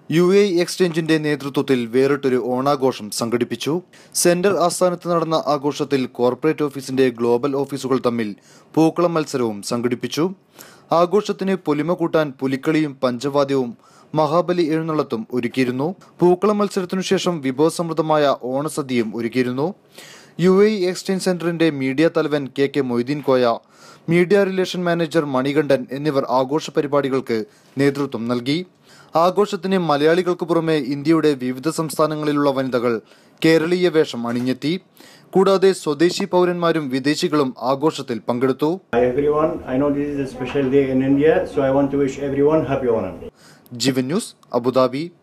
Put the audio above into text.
U A എക്സ്ചേഞ്ചിന്റെ നേതൃത്വത്തിൽ വേറിട്ടൊരു ഓണാഘോഷം സംഘടിപ്പിച്ചു സെന്റർ ആസ്ഥാനത്ത് നടന്ന ആഘോഷത്തിൽ കോർപ്പറേറ്റ് ഓഫീസിന്റെ ഗ്ലോബൽ ഓഫീസുകൾ തമ്മിൽ പൂക്കളം മത്സരവും സംഘടിപ്പിച്ചു ആഘോഷത്തിന് പൊലിമ കൂട്ടാൻ പുലിക്കളിയും പഞ്ചവാദ്യവും മഹാബലി എഴുന്നള്ളത്തും ഒരുക്കിയിരുന്നു പൂക്കളം മത്സരത്തിനു ശേഷം വിഭവസമൃദ്ധമായ ഓണസദ്യയും ഒരുക്കിയിരുന്നു യു എ എക്സ്ചേഞ്ച് സെന്ററിന്റെ മീഡിയ തലവൻ K K Moideen Koya media relation manager Manikandan എന്നിവർ ആഘോഷ പരിപാടികൾക്ക് നേതൃത്വം നൽകി ആഘോഷത്തിന് മലയാളികൾക്ക് പുറമെ ഇന്ത്യയുടെ വിവിധ സംസ്ഥാനങ്ങളിലുള്ള വനിതകൾ കേരളീയ വേഷം അണിഞ്ഞെത്തി കൂടാതെ സ്വദേശി പൗരന്മാരും വിദേശികളും ആഘോഷത്തിൽ പങ്കെടുത്തു Hi everyone, I know this is a special day in India, so I want to wish everyone happy Onam. Jeevan news Abu Dhabi